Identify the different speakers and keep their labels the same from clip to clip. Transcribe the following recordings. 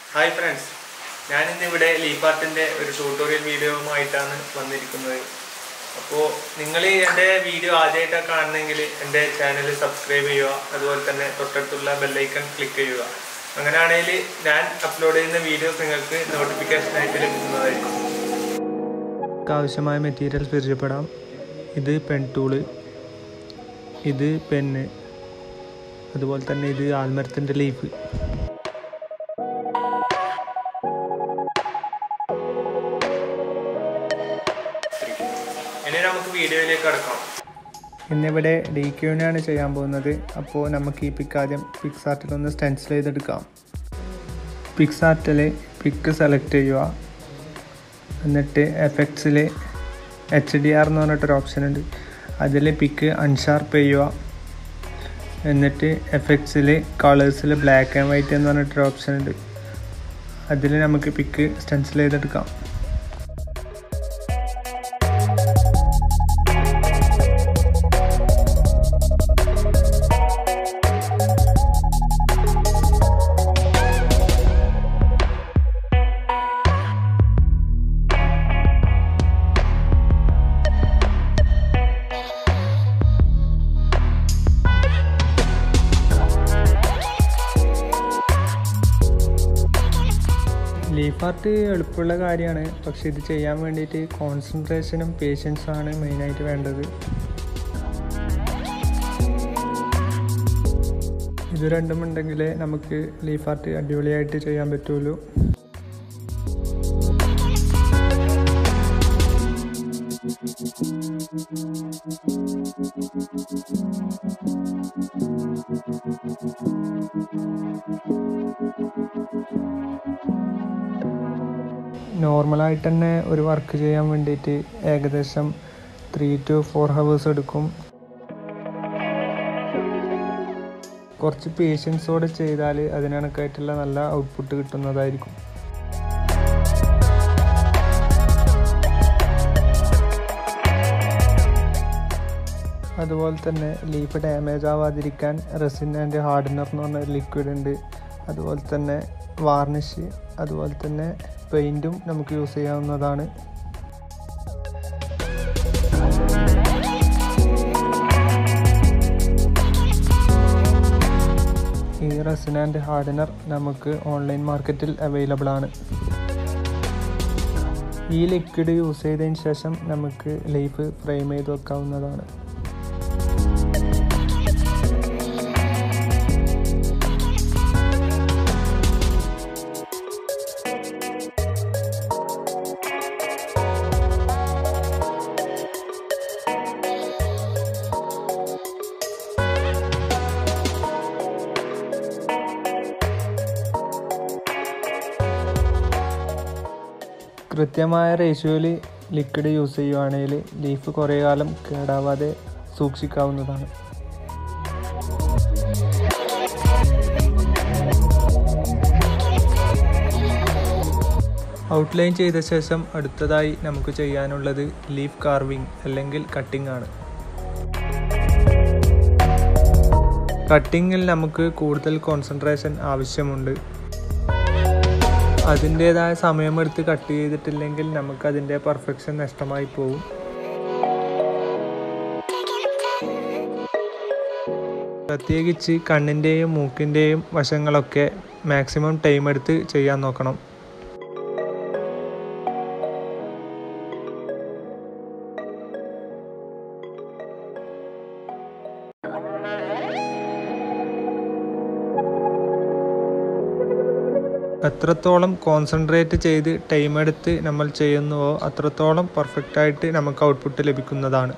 Speaker 1: hi friends ഞാനിന്നിവിടെ ലീപാർട്ടിൻ്റെ ഒരു tutorial വീഡിയോവുമായിട്ടാണ് വന്നിരിക്കുന്നത് അപ്പോൾ നിങ്ങൾ എൻ്റെ വീഡിയോ ആദ്യമായിട്ടാണ് കാണുന്നെങ്കിൽ എൻ്റെ ചാനൽ സബ്സ്ക്രൈബ് ചെയ്യുക അതുപോലെ തന്നെ തൊട്ടടുത്തുള്ള ബെല്ലൈക്കൺ ക്ലിക്ക് ചെയ്യുക അങ്ങനെയാണെങ്കിൽ ഞാൻ അപ്ലോഡ് ചെയ്യുന്ന വീഡിയോസ് നിങ്ങൾക്ക് നോട്ടിഫിക്കേഷനായിട്ട് ലഭിക്കുന്നതായിരിക്കും ആവശ്യമായ മെറ്റീരിയൽസ് പരിചയപ്പെടാം ഇത് പെൻ ടൂള് ഇത് പെന്ന് അതുപോലെ തന്നെ ഇത് ആൽമരത്തിൻ്റെ ലീഫ് ഇനി നമുക്ക് വീഡിയോയിലേക്ക് കടക്കാം ഇന്നിവിടെ ഡി ക്യൂനാണ് ചെയ്യാൻ പോകുന്നത് അപ്പോൾ നമുക്ക് ഈ പിക്ക് ആദ്യം പിക്സ് ആർട്ടിൽ ഒന്ന് സ്റ്റെൻസിൽ ചെയ്തെടുക്കാം പിക്സ് ആർട്ടിൽ പിക്ക് സെലക്ട് ചെയ്യുക എന്നിട്ട് എഫക്ട്സിൽ എച്ച് ഡി ആർ എന്ന് പറഞ്ഞിട്ടൊരു ഓപ്ഷൻ ഉണ്ട് അതിൽ പിക്ക് അൺഷാർപ്പ് ചെയ്യുക എന്നിട്ട് എഫക്ട്സിൽ കളേഴ്സിൽ ബ്ലാക്ക് ആൻഡ് വൈറ്റ് എന്ന് പറഞ്ഞിട്ടൊരു ഓപ്ഷൻ ഉണ്ട് അതിൽ നമുക്ക് പിക്ക് സ്റ്റെൻസിൽ ചെയ്തെടുക്കാം ലീഫ് ആർട്ട് എളുപ്പമുള്ള കാര്യമാണ് പക്ഷെ ഇത് ചെയ്യാൻ വേണ്ടിയിട്ട് കോൺസെൻട്രേഷനും പേഷ്യൻസും ആണ് മെയിനായിട്ട് വേണ്ടത് ഇത് രണ്ടും ഉണ്ടെങ്കിൽ നമുക്ക് ലീഫ് ആർട്ട് അടിപൊളിയായിട്ട് ചെയ്യാൻ പറ്റുള്ളൂ നോർമലായിട്ട് തന്നെ ഒരു വർക്ക് ചെയ്യാൻ വേണ്ടിയിട്ട് ഏകദേശം ത്രീ ടു ഫോർ ഹവേഴ്സ് എടുക്കും കുറച്ച് പേഷ്യൻസോടെ ചെയ്താൽ അതിനണക്കായിട്ടുള്ള നല്ല ഔട്ട്പുട്ട് കിട്ടുന്നതായിരിക്കും അതുപോലെ തന്നെ ലീഫ് ഡാമേജ് ആവാതിരിക്കാൻ റെസിൻ ആൻഡ് ഹാർഡനർ എന്ന് പറഞ്ഞ ലിക്വിഡ് ഉണ്ട് അതുപോലെ തന്നെ വാർണിഷ് അതുപോലെ തന്നെ പെയിൻറ്റും നമുക്ക് യൂസ് ചെയ്യാവുന്നതാണ് ഈ റെസിൻ ആൻഡ് ഹാർഡനർ നമുക്ക് ഓൺലൈൻ മാർക്കറ്റിൽ അവൈലബിൾ ആണ് ഈ ലിക്വിഡ് യൂസ് ചെയ്തതിന് ശേഷം നമുക്ക് ലൈഫ് ഫ്രെയിം ചെയ്ത് വെക്കാവുന്നതാണ് കൃത്യമായ റേഷ്യോയിൽ ലിക്വിഡ് യൂസ് ചെയ്യുവാണെങ്കിൽ ലീഫ് കുറേ കാലം കേടാവാതെ സൂക്ഷിക്കാവുന്നതാണ് ഔട്ട്ലൈൻ ചെയ്ത ശേഷം അടുത്തതായി നമുക്ക് ചെയ്യാനുള്ളത് ലീഫ് കാർവിംഗ് അല്ലെങ്കിൽ കട്ടിംഗ് ആണ് കട്ടിങ്ങിൽ നമുക്ക് കൂടുതൽ കോൺസെൻട്രേഷൻ ആവശ്യമുണ്ട് അതിൻ്റേതായ സമയമെടുത്ത് കട്ട് ചെയ്തിട്ടില്ലെങ്കിൽ നമുക്ക് അതിൻ്റെ പെർഫെക്ഷൻ നഷ്ടമായി പോകും പ്രത്യേകിച്ച് കണ്ണിൻ്റെയും മൂക്കിൻ്റെയും വശങ്ങളൊക്കെ മാക്സിമം ടൈം എടുത്ത് ചെയ്യാൻ നോക്കണം എത്രത്തോളം കോൺസെൻട്രേറ്റ് ചെയ്ത് ടൈം എടുത്ത് നമ്മൾ ചെയ്യുന്നുവോ അത്രത്തോളം പെർഫെക്റ്റായിട്ട് നമുക്ക് ഔട്ട്പുട്ട് ലഭിക്കുന്നതാണ്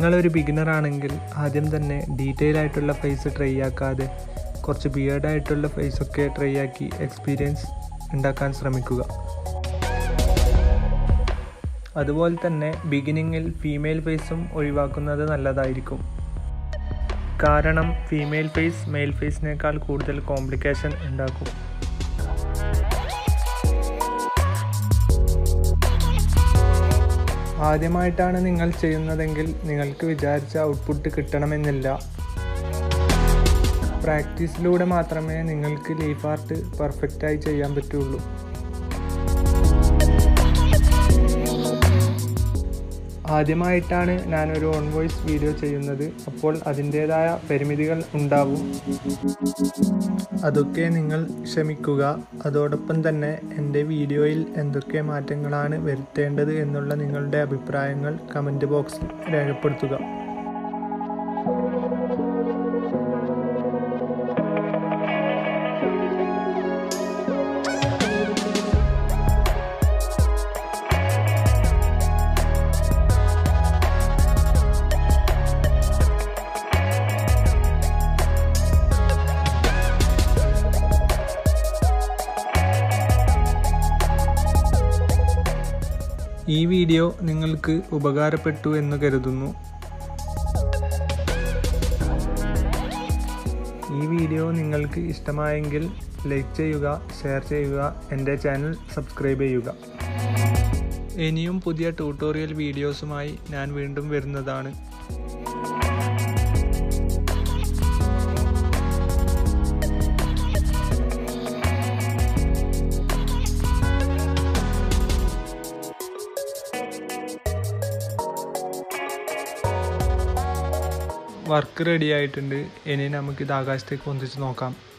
Speaker 1: നിങ്ങളൊരു ബിഗിനർ ആണെങ്കിൽ ആദ്യം തന്നെ ഡീറ്റെയിൽ ആയിട്ടുള്ള ഫേസ് ട്രൈ ആക്കാതെ കുറച്ച് ബിയേർഡ് ആയിട്ടുള്ള ഫേസ് ഒക്കെ ട്രൈ ആക്കി എക്സ്പീരിയൻസ് ഉണ്ടാക്കാൻ ശ്രമിക്കുക അതുപോലെ തന്നെ ബിഗിനിങ്ങിൽ ഫീമെയിൽ ഫേസും ഒഴിവാക്കുന്നത് നല്ലതായിരിക്കും കാരണം ഫീമെയിൽ ഫേസ് മെയിൽ ഫേസിനേക്കാൾ കൂടുതൽ കോംപ്ലിക്കേഷൻ ഉണ്ടാക്കും ആദ്യമായിട്ടാണ് നിങ്ങൾ ചെയ്യുന്നതെങ്കിൽ നിങ്ങൾക്ക് വിചാരിച്ച ഔട്ട്പുട്ട് കിട്ടണമെന്നില്ല പ്രാക്ടീസിലൂടെ മാത്രമേ നിങ്ങൾക്ക് ലീഫ് ആർട്ട് പെർഫെക്റ്റായി ചെയ്യാൻ പറ്റുള്ളൂ ആദ്യമായിട്ടാണ് ഞാനൊരു ഓൺ വോയിസ് വീഡിയോ ചെയ്യുന്നത് അപ്പോൾ അതിൻ്റേതായ പരിമിതികൾ ഉണ്ടാവും അതൊക്കെ നിങ്ങൾ ക്ഷമിക്കുക അതോടൊപ്പം തന്നെ എൻ്റെ വീഡിയോയിൽ എന്തൊക്കെ മാറ്റങ്ങളാണ് വരുത്തേണ്ടത് എന്നുള്ള നിങ്ങളുടെ അഭിപ്രായങ്ങൾ കമൻറ്റ് ബോക്സിൽ രേഖപ്പെടുത്തുക ഈ വീഡിയോ നിങ്ങൾക്ക് ഉപകാരപ്പെട്ടു എന്ന് കരുതുന്നു ഈ വീഡിയോ നിങ്ങൾക്ക് ഇഷ്ടമായെങ്കിൽ ലൈക്ക് ചെയ്യുക ഷെയർ ചെയ്യുക എൻ്റെ ചാനൽ സബ്സ്ക്രൈബ് ചെയ്യുക ഇനിയും പുതിയ ട്യൂട്ടോറിയൽ വീഡിയോസുമായി ഞാൻ വീണ്ടും വരുന്നതാണ് വർക്ക് റെഡി ആയിട്ടുണ്ട് ഇനി നമുക്ക് ഇത് ആകാശത്തേക്ക് പൊന്തിച്ച് നോക്കാം